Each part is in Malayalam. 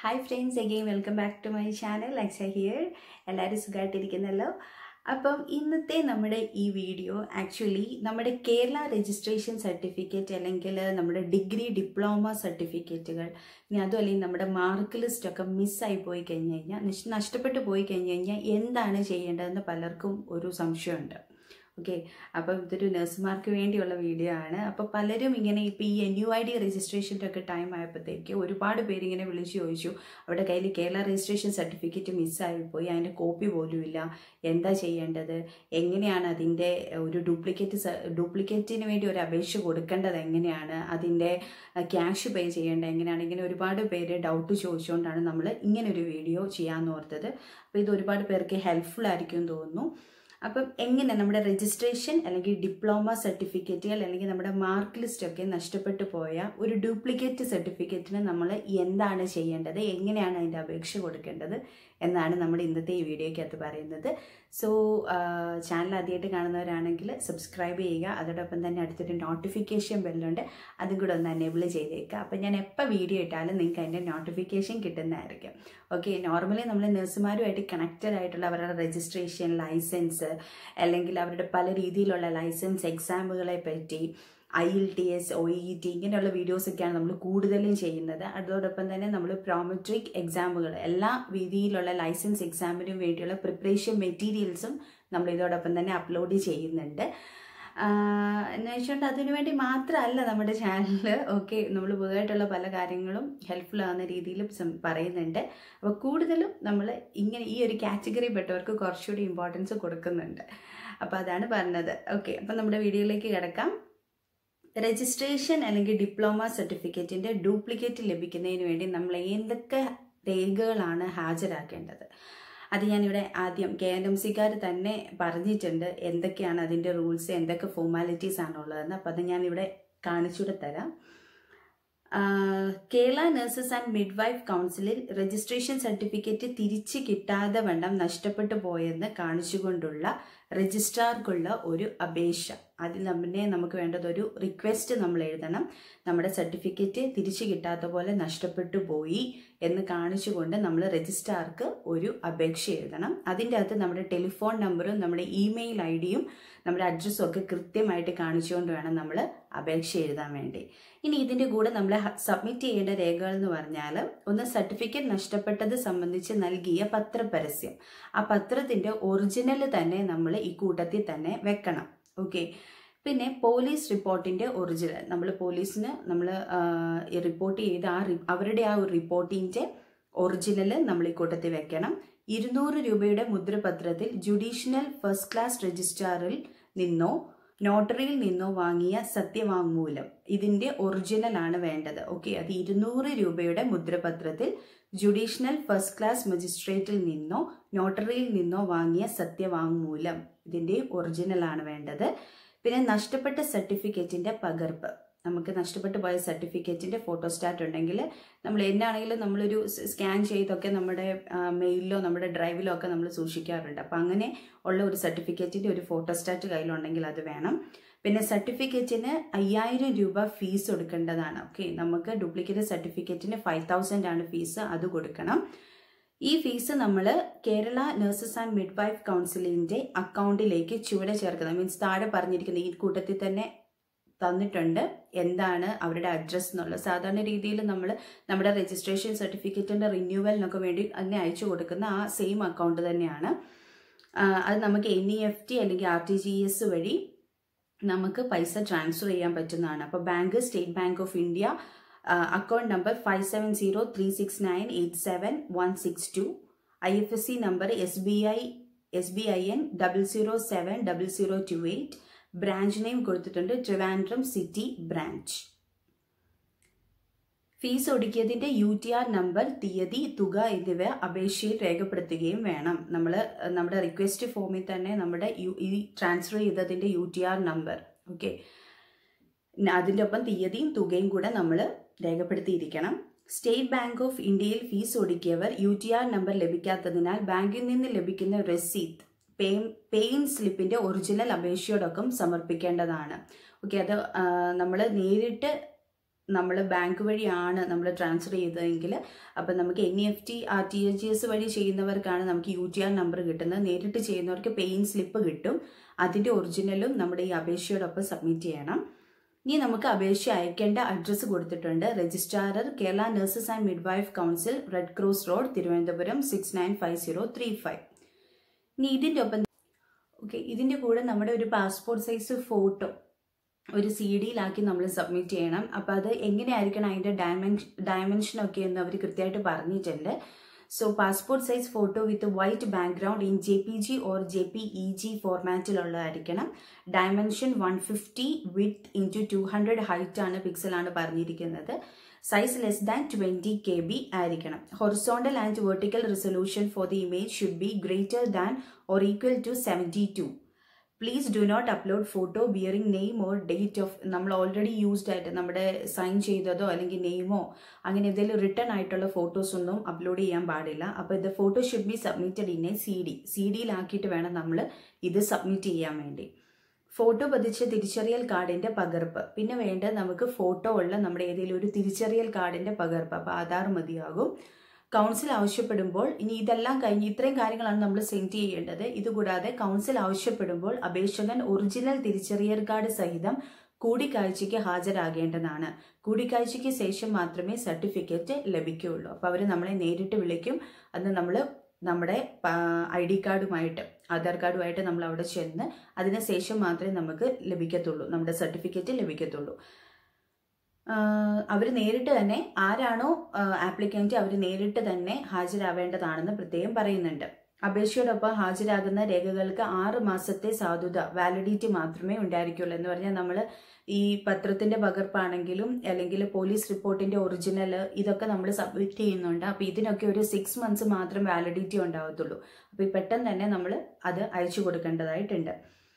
hi friends again welcome back to my channel ലക്സ ഹിയർ എല്ലാവരും സുഖമായിട്ടിരിക്കുന്നല്ലോ അപ്പം ഇന്നത്തെ നമ്മുടെ ഈ വീഡിയോ ആക്ച്വലി നമ്മുടെ കേരള രജിസ്ട്രേഷൻ സർട്ടിഫിക്കറ്റ് അല്ലെങ്കിൽ നമ്മുടെ ഡിഗ്രി ഡിപ്ലോമ സർട്ടിഫിക്കറ്റുകൾ ഇനി അതും അല്ലെങ്കിൽ നമ്മുടെ മാർക്ക് ലിസ്റ്റ് ഒക്കെ മിസ്സായി പോയി കഴിഞ്ഞ് കഴിഞ്ഞാൽ നിഷ്- നഷ്ടപ്പെട്ടു പോയി കഴിഞ്ഞ് കഴിഞ്ഞാൽ എന്താണ് ചെയ്യേണ്ടതെന്ന് പലർക്കും ഒരു സംശയമുണ്ട് ഓക്കെ അപ്പം ഇതൊരു നഴ്സുമാർക്ക് വേണ്ടിയുള്ള വീഡിയോ ആണ് അപ്പോൾ പലരും ഇങ്ങനെ ഇപ്പോൾ ഈ എൻ യു ഐ ഡി രജിസ്ട്രേഷൻ്റെ ഒക്കെ ടൈം ആയപ്പോഴത്തേക്ക് ഒരുപാട് പേര് ഇങ്ങനെ വിളിച്ച് ചോദിച്ചു അവിടെ കയ്യിൽ കേരള രജിസ്ട്രേഷൻ സർട്ടിഫിക്കറ്റ് മിസ്സായിപ്പോയി അതിൻ്റെ കോപ്പി പോലും ഇല്ല എന്താ ചെയ്യേണ്ടത് എങ്ങനെയാണ് അതിൻ്റെ ഒരു ഡ്യൂപ്ലിക്കേറ്റ് ഡ്യൂപ്ലിക്കേറ്റിന് വേണ്ടി ഒരു അപേക്ഷ കൊടുക്കേണ്ടത് എങ്ങനെയാണ് അതിൻ്റെ ക്യാഷ് പേ ചെയ്യേണ്ടത് എങ്ങനെയാണ് ഇങ്ങനെ ഒരുപാട് പേര് ഡൗട്ട് ചോദിച്ചുകൊണ്ടാണ് നമ്മൾ ഇങ്ങനെ ഒരു വീഡിയോ ചെയ്യാമെന്ന് ഓർത്തത് അപ്പോൾ ഇത് ഒരുപാട് പേർക്ക് ഹെൽപ്ഫുൾ ആയിരിക്കും എന്ന് തോന്നുന്നു അപ്പം എങ്ങനെ നമ്മുടെ രജിസ്ട്രേഷൻ അല്ലെങ്കിൽ ഡിപ്ലോമ സർട്ടിഫിക്കറ്റുകൾ അല്ലെങ്കിൽ നമ്മുടെ മാർക്ക് ലിസ്റ്റ് ഒക്കെ നഷ്ടപ്പെട്ടു പോയ ഒരു ഡ്യൂപ്ലിക്കേറ്റ് സർട്ടിഫിക്കറ്റിന് നമ്മൾ എന്താണ് ചെയ്യേണ്ടത് എങ്ങനെയാണ് അതിൻ്റെ അപേക്ഷ കൊടുക്കേണ്ടത് എന്നാണ് നമ്മുടെ ഇന്നത്തെ ഈ വീഡിയോയ്ക്കകത്ത് പറയുന്നത് സോ ചാനൽ ആദ്യമായിട്ട് കാണുന്നവരാണെങ്കിൽ സബ്സ്ക്രൈബ് ചെയ്യുക അതോടൊപ്പം തന്നെ അടുത്തൊരു നോട്ടിഫിക്കേഷൻ ബെല്ലുണ്ട് അതും കൂടെ ഒന്ന് എനേബിൾ ചെയ്തേക്കുക അപ്പം ഞാൻ എപ്പോൾ വീഡിയോ ഇട്ടാലും നിങ്ങൾക്ക് അതിൻ്റെ നോട്ടിഫിക്കേഷൻ കിട്ടുന്നതായിരിക്കും ഓക്കെ നോർമലി നമ്മൾ നഴ്സുമാരുമായിട്ട് കണക്റ്റഡ് ആയിട്ടുള്ള അവരുടെ രജിസ്ട്രേഷൻ ലൈസൻസ് അല്ലെങ്കിൽ അവരുടെ പല രീതിയിലുള്ള ലൈസൻസ് എക്സാമുകളെ പറ്റി I L T S O E T ഇങ്ങനെയുള്ള വീഡിയോസൊക്കെയാണ് നമ്മൾ കൂടുതലും ചെയ്യുന്നത് അതോടൊപ്പം തന്നെ നമ്മൾ പ്രോമെട്രിക് എക്സാമുകൾ എല്ലാ രീതിയിലുള്ള ലൈസൻസ് എക്സാമിനും വേണ്ടിയുള്ള പ്രിപ്പറേഷൻ മെറ്റീരിയൽസും നമ്മൾ ഇതോടൊപ്പം തന്നെ അപ്ലോഡ് ചെയ്യുന്നുണ്ട് എന്ന് വെച്ചുകൊണ്ട് അതിനു വേണ്ടി മാത്രമല്ല നമ്മുടെ ചാനൽ ഓക്കെ നമ്മൾ പുതുതായിട്ടുള്ള പല കാര്യങ്ങളും ഹെൽപ്ഫുൾ ആവുന്ന രീതിയിലും സം- പറയുന്നുണ്ട് അപ്പോൾ കൂടുതലും നമ്മൾ ഇങ്ങനെ ഈ ഒരു കാറ്റഗറി പെട്ടവർക്ക് കുറച്ചുകൂടി ഇമ്പോർട്ടൻസ് കൊടുക്കുന്നുണ്ട് അപ്പോൾ അതാണ് പറഞ്ഞത് ഓക്കെ അപ്പം നമ്മുടെ വീഡിയോയിലേക്ക് കിടക്കാം രജിസ്ട്രേഷൻ അല്ലെങ്കിൽ ഡിപ്ലോമ സർട്ടിഫിക്കറ്റിൻ്റെ ഡ്യൂപ്ലിക്കേറ്റ് ലഭിക്കുന്നതിന് വേണ്ടി നമ്മൾ എന്തൊക്കെ രേഖകളാണ് ഹാജരാക്കേണ്ടത് അത് ഞാനിവിടെ ആദ്യം കെ എൻ എം സിക്കാർ തന്നെ പറഞ്ഞിട്ടുണ്ട് എന്തൊക്കെയാണ് അതിൻ്റെ റൂൾസ് എന്തൊക്കെ ഫോർമാലിറ്റീസ് ആണുള്ളതെന്ന് അപ്പോൾ അത് ഞാനിവിടെ കാണിച്ചുകൂടെ തരാം ആഹ് കേരള നഴ്സസ് ആൻഡ് മിഡ്വൈഫ് കൗൺസിലിൽ രജിസ്ട്രേഷൻ സർട്ടിഫിക്കറ്റ് തിരിച്ച് കിട്ടാതെ വണ്ണം നഷ്ടപ്പെട്ടു പോയെന്ന് കാണിച്ചുകൊണ്ടുള്ള രജിസ്ട്രാർക്കുള്ള ഒരു അപേക്ഷ അതിൽ നമ്മെ നമുക്ക് വേണ്ടത് ഒരു റിക്വസ്റ്റ് നമ്മൾ എഴുതണം നമ്മുടെ സർട്ടിഫിക്കറ്റ് തിരിച്ചു കിട്ടാത്ത പോലെ നഷ്ടപ്പെട്ടു പോയി എന്ന് കാണിച്ചുകൊണ്ട് നമ്മൾ രജിസ്ട്രാർക്ക് ഒരു അപേക്ഷ എഴുതണം അതിൻ്റെ അകത്ത് നമ്മുടെ ടെലിഫോൺ നമ്പറും നമ്മുടെ ഇമെയിൽ ഐ ഡിയും നമ്മുടെ അഡ്രസ്സും ഒക്കെ കൃത്യമായിട്ട് കാണിച്ചുകൊണ്ട് വേണം നമ്മൾ അപേക്ഷ എഴുതാൻ വേണ്ടി ഇനി ഇതിൻ്റെ കൂടെ നമ്മൾ സബ്മിറ്റ് ചെയ്യേണ്ട രേഖകൾ എന്ന് പറഞ്ഞാൽ ഒന്ന് സർട്ടിഫിക്കറ്റ് നഷ്ടപ്പെട്ടത് സംബന്ധിച്ച് നൽകിയ പത്രപരസ്യം ആ പത്രത്തിൻ്റെ ഒറിജിനൽ തന്നെ നമ്മൾ ഈ കൂട്ടത്തിൽ തന്നെ വെക്കണം ഓക്കെ പിന്നെ പോലീസ് റിപ്പോർട്ടിൻ്റെ ഒറിജിനൽ നമ്മൾ പോലീസിന് നമ്മൾ റിപ്പോർട്ട് ചെയ്ത ആ റി- അവരുടെ ആ ഒരു റിപ്പോർട്ടിൻ്റെ ഒറിജിനൽ നമ്മൾ ഈ കൂട്ടത്തിൽ വെക്കണം ഇരുന്നൂറ് രൂപയുടെ മുദ്രപത്രത്തിൽ ജുഡീഷ്യൽ ഫസ്റ്റ് ക്ലാസ് രജിസ്ട്രാറിൽ നിന്നോ നോട്ടറിയിൽ നിന്നോ വാങ്ങിയ സത്യവാങ്മൂലം ഇതിന്റെ ഒറിജിനൽ ആണ് വേണ്ടത് ഓക്കെ അത് ഇരുന്നൂറ് രൂപയുടെ മുദ്രപത്രത്തിൽ ജുഡീഷ്യൽ ഫസ്റ്റ് ക്ലാസ് മജിസ്ട്രേറ്റിൽ നിന്നോ നോട്ടറിയിൽ നിന്നോ വാങ്ങിയ സത്യവാങ്മൂലം ഇതിന്റെ ഒറിജിനൽ ആണ് വേണ്ടത് പിന്നെ നഷ്ടപ്പെട്ട സർട്ടിഫിക്കറ്റിന്റെ പകർപ്പ് നമുക്ക് നഷ്ടപ്പെട്ടു പോയ സർട്ടിഫിക്കറ്റിന്റെ ഫോട്ടോസ്റ്റാറ്റ് ഉണ്ടെങ്കിൽ നമ്മൾ എന്നാണെങ്കിലും നമ്മളൊരു സ്കാൻ ചെയ്തൊക്കെ നമ്മുടെ മെയിലിലോ നമ്മുടെ ഡ്രൈവിലോ ഒക്കെ നമ്മൾ സൂക്ഷിക്കാറുണ്ട് അപ്പം അങ്ങനെ ഉള്ള ഒരു സർട്ടിഫിക്കറ്റിന്റെ ഒരു ഫോട്ടോസ്റ്റാറ്റ് കയ്യിലുണ്ടെങ്കിൽ അത് വേണം പിന്നെ സർട്ടിഫിക്കറ്റിന് അയ്യായിരം രൂപ ഫീസ് കൊടുക്കേണ്ടതാണ് ഓക്കെ നമുക്ക് ഡ്യൂപ്ലിക്കേറ്റ് സർട്ടിഫിക്കറ്റിന് ഫൈവ് തൗസൻഡ് ആണ് ഫീസ് അത് കൊടുക്കണം ഈ ഫീസ് നമ്മൾ കേരള നഴ്സസ് ആൻഡ് മിഡ്വൈഫ് കൗൺസിലിന്റെ അക്കൗണ്ടിലേക്ക് ചുവടെ ചേർക്കുന്നത് മീൻസ് താഴെ പറഞ്ഞിരിക്കുന്ന ഈ കൂട്ടത്തിൽ തന്നെ തന്നിട്ടുണ്ട് എന്താണ് അവരുടെ അഡ്രസ്സ് എന്നുള്ളത് സാധാരണ രീതിയിൽ നമ്മൾ നമ്മുടെ രജിസ്ട്രേഷൻ സർട്ടിഫിക്കറ്റിന്റെ റിന്യൂവലിനൊക്കെ വേണ്ടി അതിനെ അയച്ചു കൊടുക്കുന്ന ആ സെയിം അക്കൗണ്ട് തന്നെയാണ് ആ, അത് നമുക്ക് എൻ ഇ എഫ് ടി അല്ലെങ്കിൽ ആർ ടി ജി എസ് വഴി നമുക്ക് പൈസ ട്രാൻസ്ഫർ ചെയ്യാൻ പറ്റുന്നതാണ് അപ്പോൾ bank state bank of India account number five seven zero three six nine eight seven one six to I F S C number S B I S B I N double zero seven double zero to eight branch name കൊടുത്തിട്ടുണ്ട് Trivandrum city branch fees ഒടുക്കിയതിന്റെ U T R number തീയതി തുക എന്നിവ അപേക്ഷയിൽ രേഖപ്പെടുത്തുകയും വേണം നമ്മൾ നമ്മുടെ റിക്വസ്റ്റ് ഫോമിൽ തന്നെ നമ്മുടെ യു ഈ ട്രാൻസ്ഫർ ചെയ്തതിന്റെ U T R number okay അതിൻ്റെ ഒപ്പം തീയതിയും തുകയും കൂടെ നമ്മൾ രേഖപ്പെടുത്തിയിരിക്കണം സ്റ്റേറ്റ് ബാങ്ക് ഓഫ് ഇന്ത്യയിൽ ഫീസ് ഒടുക്കിയവർ യു ടി ആർ നമ്പർ ലഭിക്കാത്തതിനാൽ ബാങ്കിൽ നിന്ന് ലഭിക്കുന്ന റെസീത്ത് പേ പെയിൻ സ്ലിപ്പിന്റെ ഒറിജിനൽ അപേക്ഷയോടൊപ്പം സമർപ്പിക്കേണ്ടതാണ് ഓക്കെ അത് നമ്മൾ നേരിട്ട് നമ്മൾ ബാങ്ക് വഴിയാണ് നമ്മൾ ട്രാൻസ്ഫർ ചെയ്തതെങ്കിൽ അപ്പം നമുക്ക് N E F T R T H S വഴി ചെയ്യുന്നവർക്കാണ് നമുക്ക് യു ടി ആർ നമ്പർ കിട്ടുന്നത് നേരിട്ട് ചെയ്യുന്നവർക്ക് പെയിൻ സ്ലിപ്പ് കിട്ടും അതിൻ്റെ ഒറിജിനലും നമ്മുടെ ഈ അപേക്ഷയോടൊപ്പം സബ്മിറ്റ് ചെയ്യണം ഇനി നമുക്ക് അപേക്ഷ അയക്കേണ്ട അഡ്രസ്സ് കൊടുത്തിട്ടുണ്ട് registrar Kerala nurses and midwife council red cross road Thiruvananthapuram six nine five zero three five ഇനി ഇതിൻ്റെ ഒപ്പം ഓക്കെ ഇതിൻ്റെ കൂടെ നമ്മുടെ ഒരു പാസ്പോർട്ട് സൈസ് ഫോട്ടോ ഒരു സി ഡിയിലാക്കി നമ്മൾ സബ്മിറ്റ് ചെയ്യണം അപ്പോൾ അത് എങ്ങനെയായിരിക്കണം അതിൻ്റെ ഡയമെൻഷൻ ഡയമെൻഷനൊക്കെ എന്ന് അവർ കൃത്യമായിട്ട് പറഞ്ഞിട്ടുണ്ട് so passport size photo with white background in J P G or J P E G ഫോർമാറ്റിലുള്ളതായിരിക്കണം dimension one fifty with into two hundred height ആണ് പിക്സലാണ് പറഞ്ഞിരിക്കുന്നത് size less than twenty K B ആയിരിക്കണം horizontal and vertical resolution for the image should be greater than or equal to seventy two please do not upload photo bearing name or date of നമ്മൾ ഓൾറെഡി യൂസ്ഡ് ആയിട്ട് നമ്മുടെ സൈൻ ചെയ്തതോ അല്ലെങ്കിൽ നെയിമോ അങ്ങനെ എന്തെങ്കിലും റിട്ടേൺ ആയിട്ടുള്ള ഫോട്ടോസ് ഒന്നും അപ്ലോഡ് ചെയ്യാൻ പാടില്ല അപ്പോൾ ഇത് photo should be submitted in a C D C ഡിയിലാക്കിയിട്ട് വേണം നമ്മൾ ഇത് സബ്മിറ്റ് ചെയ്യാൻ വേണ്ടി ഫോട്ടോ പതിച്ച തിരിച്ചറിയൽ കാർഡിന്റെ പകർപ്പ് പിന്നെ വേണ്ട നമുക്ക് ഫോട്ടോ ഉള്ള നമ്മുടെ ഏതെങ്കിലും ഒരു തിരിച്ചറിയൽ കാർഡിന്റെ പകർപ്പ് അപ്പോൾ ആധാർ മതിയാകും കൗൺസിൽ ആവശ്യപ്പെടുമ്പോൾ ഇനി ഇതെല്ലാം കഴിഞ്ഞ് ഇത്രയും കാര്യങ്ങളാണ് നമ്മൾ സെൻഡ് ചെയ്യേണ്ടത് ഇതുകൂടാതെ കൗൺസിൽ ആവശ്യപ്പെടുമ്പോൾ അപേക്ഷകൻ ഒറിജിനൽ തിരിച്ചറിയൽ കാർഡ് സഹിതം കൂടിക്കാഴ്ചയ്ക്ക് ഹാജരാകേണ്ടതാണ് കൂടിക്കാഴ്ചയ്ക്ക് ശേഷം മാത്രമേ സർട്ടിഫിക്കറ്റ് ലഭിക്കുകയുള്ളൂ അപ്പോൾ അവർ നമ്മളെ നേരിട്ട് വിളിക്കും അന്ന് നമ്മൾ നമ്മുടെ ഐ ഡി കാർഡുമായിട്ട് ആധാർ കാർഡുമായിട്ട് നമ്മൾ അവിടെ ചെന്ന് അതിന് ശേഷം മാത്രമേ നമുക്ക് ലഭിക്കത്തുള്ളൂ നമ്മുടെ സർട്ടിഫിക്കറ്റ് ലഭിക്കത്തുള്ളൂ അവർ നേരിട്ട് തന്നെ ആരാണോ ആപ്ലിക്കൻറ്റ് അവർ നേരിട്ട് തന്നെ ഹാജരാവേണ്ടതാണെന്ന് പ്രത്യേകം പറയുന്നുണ്ട് അപേക്ഷയോടൊപ്പം ഹാജരാകുന്ന രേഖകൾക്ക് ആറ് മാസത്തെ സാധുത വാലിഡിറ്റി മാത്രമേ ഉണ്ടായിരിക്കുള്ളൂ എന്ന് പറഞ്ഞാൽ നമ്മൾ ഈ പത്രത്തിന്റെ പകർപ്പാണെങ്കിലും അല്ലെങ്കിൽ പോലീസ് റിപ്പോർട്ടിന്റെ ഒറിജിനൽ ഇതൊക്കെ നമ്മൾ സബ്മിറ്റ് ചെയ്യുന്നുണ്ട് അപ്പോൾ ഇതിനൊക്കെ ഒരു സിക്സ് മന്ത്സ് മാത്രം വാലിഡിറ്റി ഉണ്ടാവത്തുള്ളൂ അപ്പോൾ പെട്ടെന്ന് തന്നെ നമ്മൾ അത് അയച്ചു കൊടുക്കേണ്ടതായിട്ടുണ്ട്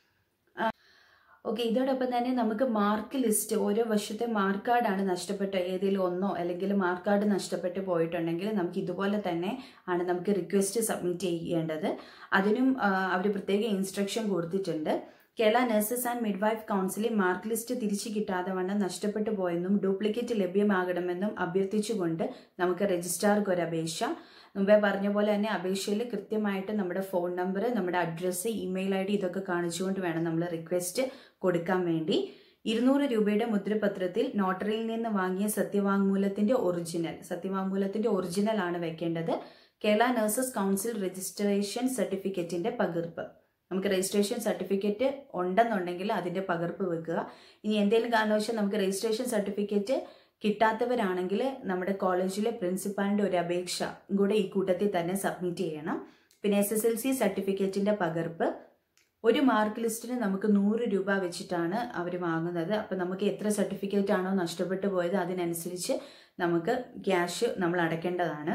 ഓക്കെ ഇതോടൊപ്പം തന്നെ നമുക്ക് മാർക്ക് ലിസ്റ്റ് ഓരോ വർഷത്തെ മാർക്ക് കാർഡാണ് നഷ്ടപ്പെട്ട ഏതെങ്കിലും ഒന്നോ അല്ലെങ്കിൽ മാർക്ക് കാർഡ് നഷ്ടപ്പെട്ട് പോയിട്ടുണ്ടെങ്കിൽ നമുക്ക് ഇതുപോലെ തന്നെ ആണ് നമുക്ക് റിക്വസ്റ്റ് സബ്മിറ്റ് ചെയ്യേണ്ടത് അതിനും അവർ പ്രത്യേക ഇൻസ്ട്രക്ഷൻ കൊടുത്തിട്ടുണ്ട് കേരള നഴ്സസ് ആൻഡ് മിഡ്വൈഫ് കൗൺസിലിൽ മാർക്ക് ലിസ്റ്റ് തിരിച്ചു കിട്ടാതെ വണ്ണം നഷ്ടപ്പെട്ടു പോയെന്നും ഡ്യൂപ്ലിക്കേറ്റ് ലഭ്യമാകണമെന്നും അഭ്യർത്ഥിച്ചുകൊണ്ട് നമുക്ക് രജിസ്ട്രാർക്ക് ഒരു അപേക്ഷ മുമ്പേ പറഞ്ഞ പോലെ തന്നെ അപേക്ഷയിൽ കൃത്യമായിട്ട് നമ്മുടെ ഫോൺ നമ്പർ നമ്മുടെ അഡ്രസ്സ് ഇമെയിൽ ഐ ഡി ഇതൊക്കെ കാണിച്ചുകൊണ്ട് വേണം നമ്മൾ റിക്വസ്റ്റ് കൊടുക്കാൻ വേണ്ടി ഇരുന്നൂറ് രൂപയുടെ മുദ്രപത്രത്തിൽ നോട്ടറിയിൽ നിന്ന് വാങ്ങിയ സത്യവാങ്മൂലത്തിന്റെ ഒറിജിനൽ സത്യവാങ്മൂലത്തിന്റെ ഒറിജിനൽ ആണ് വെക്കേണ്ടത് കേരള നഴ്സസ് കൗൺസിൽ രജിസ്ട്രേഷൻ സർട്ടിഫിക്കറ്റിന്റെ പകർപ്പ് നമുക്ക് രജിസ്ട്രേഷൻ സർട്ടിഫിക്കറ്റ് ഉണ്ടെന്നുണ്ടെങ്കിൽ അതിന്റെ പകർപ്പ് വെക്കുക ഇനി എന്തെങ്കിലും കാരണവശാൽ നമുക്ക് രജിസ്ട്രേഷൻ സർട്ടിഫിക്കറ്റ് കിട്ടാത്തവരാണെങ്കിൽ നമ്മുടെ കോളേജിലെ പ്രിൻസിപ്പാളിന്റെ ഒരു അപേക്ഷ കൂടെ ഈ കൂട്ടത്തിൽ തന്നെ സബ്മിറ്റ് ചെയ്യണം പിന്നെ എസ് എസ് എൽ സി സർട്ടിഫിക്കറ്റിന്റെ പകർപ്പ് ഒരു മാർക്ക് ലിസ്റ്റിന് നമുക്ക് നൂറ് രൂപ വെച്ചിട്ടാണ് അവർ വാങ്ങുന്നത് അപ്പം നമുക്ക് എത്ര സർട്ടിഫിക്കറ്റ് ആണോ നഷ്ടപ്പെട്ടു പോയത് അതിനനുസരിച്ച് നമുക്ക് ക്യാഷ് നമ്മൾ അടയ്ക്കേണ്ടതാണ്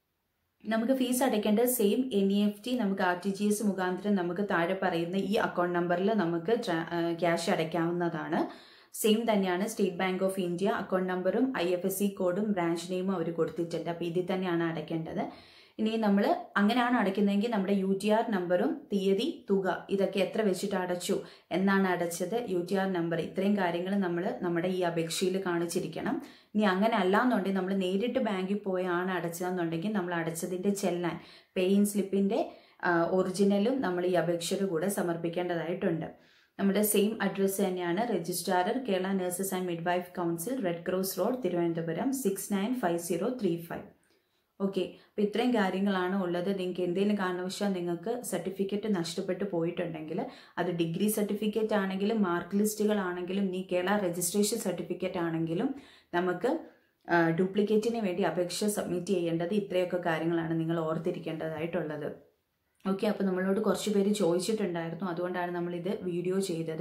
നമുക്ക് ഫീസ് അടയ്ക്കേണ്ടത് same N E F T നമുക്ക് ആർ ടി ജി എസ് മുഖാന്തരം നമുക്ക് താഴെ പറയുന്ന ഈ അക്കൗണ്ട് നമ്പറിൽ നമുക്ക് ക്യാഷ് അടയ്ക്കാവുന്നതാണ് സെയിം തന്നെയാണ് State bank of India account നമ്പറും ഐ എഫ് എസ് സി കോഡും ബ്രാഞ്ച് നെയിമും അവർ കൊടുത്തിട്ടുണ്ട് അപ്പോൾ ഇതിൽ തന്നെയാണ് അടയ്ക്കേണ്ടത് ഇനി നമ്മൾ അങ്ങനെയാണ് അടയ്ക്കുന്നതെങ്കിൽ നമ്മുടെ യു ടി ആർ നമ്പറും തീയതി തുക ഇതൊക്കെ എത്ര വെച്ചിട്ട് അടച്ചു എന്നാണ് അടച്ചത് യു ടി ആർ നമ്പർ ഇത്രയും കാര്യങ്ങൾ നമ്മൾ നമ്മുടെ ഈ അപേക്ഷയിൽ കാണിച്ചിരിക്കണം ഇനി അങ്ങനെ അല്ലാന്നുണ്ടെങ്കിൽ നമ്മൾ നേരിട്ട് ബാങ്കിൽ പോയാണ് അടച്ചതെന്നുണ്ടെങ്കിൽ നമ്മൾ അടച്ചതിൻ്റെ ചെല്ലാൻ പേയിൻ സ്ലിപ്പിൻ്റെ ഒറിജിനലും നമ്മൾ ഈ അപേക്ഷയുടെ കൂടെ സമർപ്പിക്കേണ്ടതായിട്ടുണ്ട് നമ്മുടെ സെയിം അഡ്രസ്സ് തന്നെയാണ് registrar Kerala nurses and midwife council red cross road Thiruvananthapuram six nine five zero three five okay അപ്പോൾ ഇത്രയും കാര്യങ്ങളാണ് ഉള്ളത് നിങ്ങൾക്ക് എന്തെങ്കിലും കാരണവശാൽ നിങ്ങൾക്ക് സർട്ടിഫിക്കറ്റ് നഷ്ടപ്പെട്ടു പോയിട്ടുണ്ടെങ്കിൽ അത് ഡിഗ്രി സർട്ടിഫിക്കറ്റ് ആണെങ്കിലും മാർക്ക് ലിസ്റ്റുകളാണെങ്കിലും നീ കേരള രജിസ്ട്രേഷൻ സർട്ടിഫിക്കറ്റ് ആണെങ്കിലും നമുക്ക് ഡ്യൂപ്ലിക്കേറ്റിന് വേണ്ടി അപേക്ഷ സബ്മിറ്റ് ചെയ്യേണ്ടത് ഇത്രയൊക്കെ കാര്യങ്ങളാണ് നിങ്ങൾ ഓർത്തിരിക്കേണ്ടതായിട്ടുള്ളത് ഓക്കെ അപ്പോൾ നമ്മളോട് കുറച്ച് പേര് ചോദിച്ചിട്ടുണ്ടായിരുന്നു അതുകൊണ്ടാണ് നമ്മളിത് വീഡിയോ ചെയ്തത്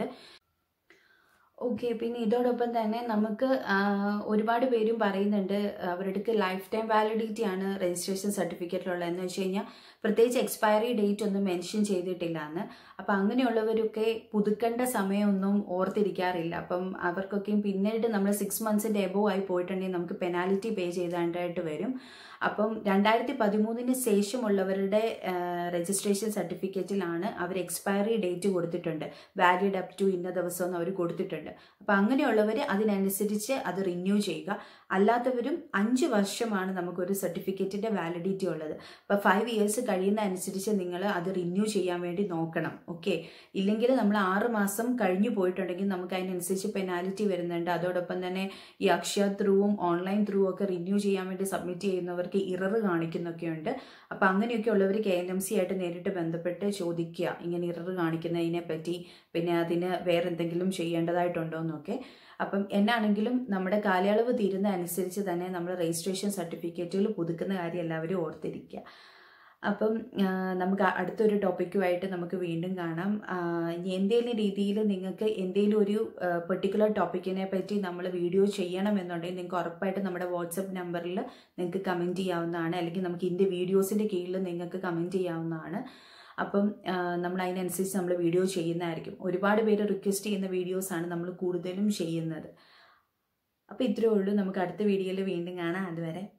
ഓക്കെ പിന്നെ ഇതോടൊപ്പം തന്നെ നമുക്ക് ഒരുപാട് പേരും പറയുന്നുണ്ട് അവരുടെ ലൈഫ് ടൈം വാലിഡിറ്റി ആണ് രജിസ്ട്രേഷൻ സർട്ടിഫിക്കറ്റിലുള്ളത് എന്ന് വെച്ച് കഴിഞ്ഞാൽ പ്രത്യേകിച്ച് എക്സ്പയറി ഡേറ്റ് ഒന്നും മെൻഷൻ ചെയ്തിട്ടില്ല എന്ന് അപ്പം അങ്ങനെയുള്ളവരൊക്കെ പുതുക്കേണ്ട സമയമൊന്നും ഓർത്തിരിക്കാറില്ല അപ്പം അവർക്കൊക്കെയും പിന്നീട് നമ്മൾ സിക്സ് മന്ത്സിൻ്റെ എബോ ആയി പോയിട്ടുണ്ടെങ്കിൽ നമുക്ക് പെനാലിറ്റി പേ ചെയ്തേണ്ടതായിട്ട് വരും അപ്പം രണ്ടായിരത്തി പതിമൂന്നിന് ശേഷമുള്ളവരുടെ രജിസ്ട്രേഷൻ സർട്ടിഫിക്കറ്റിലാണ് അവർ എക്സ്പയറി ഡേറ്റ് കൊടുത്തിട്ടുണ്ട് വാലിഡ് അപ് ടു ഇന്ന ദിവസം എന്ന് അവർ കൊടുത്തിട്ടുണ്ട് അപ്പം അങ്ങനെയുള്ളവർ അതിനനുസരിച്ച് അത് റിന്യൂ ചെയ്യുക അല്ലാത്തവരും അഞ്ച് വർഷമാണ് നമുക്കൊരു സർട്ടിഫിക്കറ്റിൻ്റെ വാലിഡിറ്റി ഉള്ളത് അപ്പോൾ ഫൈവ് ഇയേഴ്സ് കഴിയുന്ന അനുസരിച്ച് നിങ്ങൾ അത് റിന്യൂ ചെയ്യാൻ വേണ്ടി നോക്കണം ഓക്കെ ഇല്ലെങ്കിൽ നമ്മൾ ആറ് മാസം കഴിഞ്ഞു പോയിട്ടുണ്ടെങ്കിൽ നമുക്ക് അതിനനുസരിച്ച് പെനാലിറ്റി വരുന്നുണ്ട് അതോടൊപ്പം തന്നെ ഈ അക്ഷയ ത്രൂവും ഓൺലൈൻ ത്രൂ ഒക്കെ റിന്യൂ ചെയ്യാൻ വേണ്ടി സബ്മിറ്റ് ചെയ്യുന്നവർക്ക് ഇറർ കാണിക്കുന്നൊക്കെയുണ്ട് അപ്പോൾ അങ്ങനെയൊക്കെ ഉള്ളവർ കെ എൻ എം സി ആയിട്ട് നേരിട്ട് ബന്ധപ്പെട്ട് ചോദിക്കുക ഇങ്ങനെ ഇറർ കാണിക്കുന്നതിനെ പറ്റി പിന്നെ അതിന് വേറെ എന്തെങ്കിലും ചെയ്യേണ്ടതായിട്ടുണ്ടോ എന്നൊക്കെ അപ്പം എന്നാണെങ്കിലും നമ്മുടെ കാലയളവ് തീരുന്ന അനുസരിച്ച് തന്നെ നമ്മൾ രജിസ്ട്രേഷൻ സർട്ടിഫിക്കറ്റുകൾ പുതുക്കുന്ന കാര്യം എല്ലാവരും ഓർത്തിരിക്കുക അപ്പം നമുക്ക് അടുത്തൊരു ടോപ്പിക്കുമായിട്ട് നമുക്ക് വീണ്ടും കാണാം ഇനി എന്തെങ്കിലും രീതിയിൽ നിങ്ങൾക്ക് എന്തെങ്കിലും ഒരു പെർട്ടിക്കുലർ ടോപ്പിക്കിനെ പറ്റി നമ്മൾ വീഡിയോ ചെയ്യണമെന്നുണ്ടെങ്കിൽ നിങ്ങൾക്ക് ഉറപ്പായിട്ട് നമ്മുടെ വാട്സപ്പ് നമ്പറിൽ നിങ്ങൾക്ക് കമൻറ്റ് ചെയ്യാവുന്നതാണ് അല്ലെങ്കിൽ നമുക്ക് ഇതിൻ്റെ വീഡിയോസിൻ്റെ കീഴിൽ നിങ്ങൾക്ക് കമൻറ്റ് ചെയ്യാവുന്നതാണ് അപ്പം നമ്മൾ അതിനനുസരിച്ച് നമ്മൾ വീഡിയോ ചെയ്യുന്നതായിരിക്കും ഒരുപാട് പേര് റിക്വസ്റ്റ് ചെയ്യുന്ന വീഡിയോസാണ് നമ്മൾ കൂടുതലും ചെയ്യുന്നത് അപ്പോൾ ഇത്രയേ ഉള്ളൂ നമുക്ക് അടുത്ത വീഡിയോയിൽ വീണ്ടും കാണാം അതുവരെ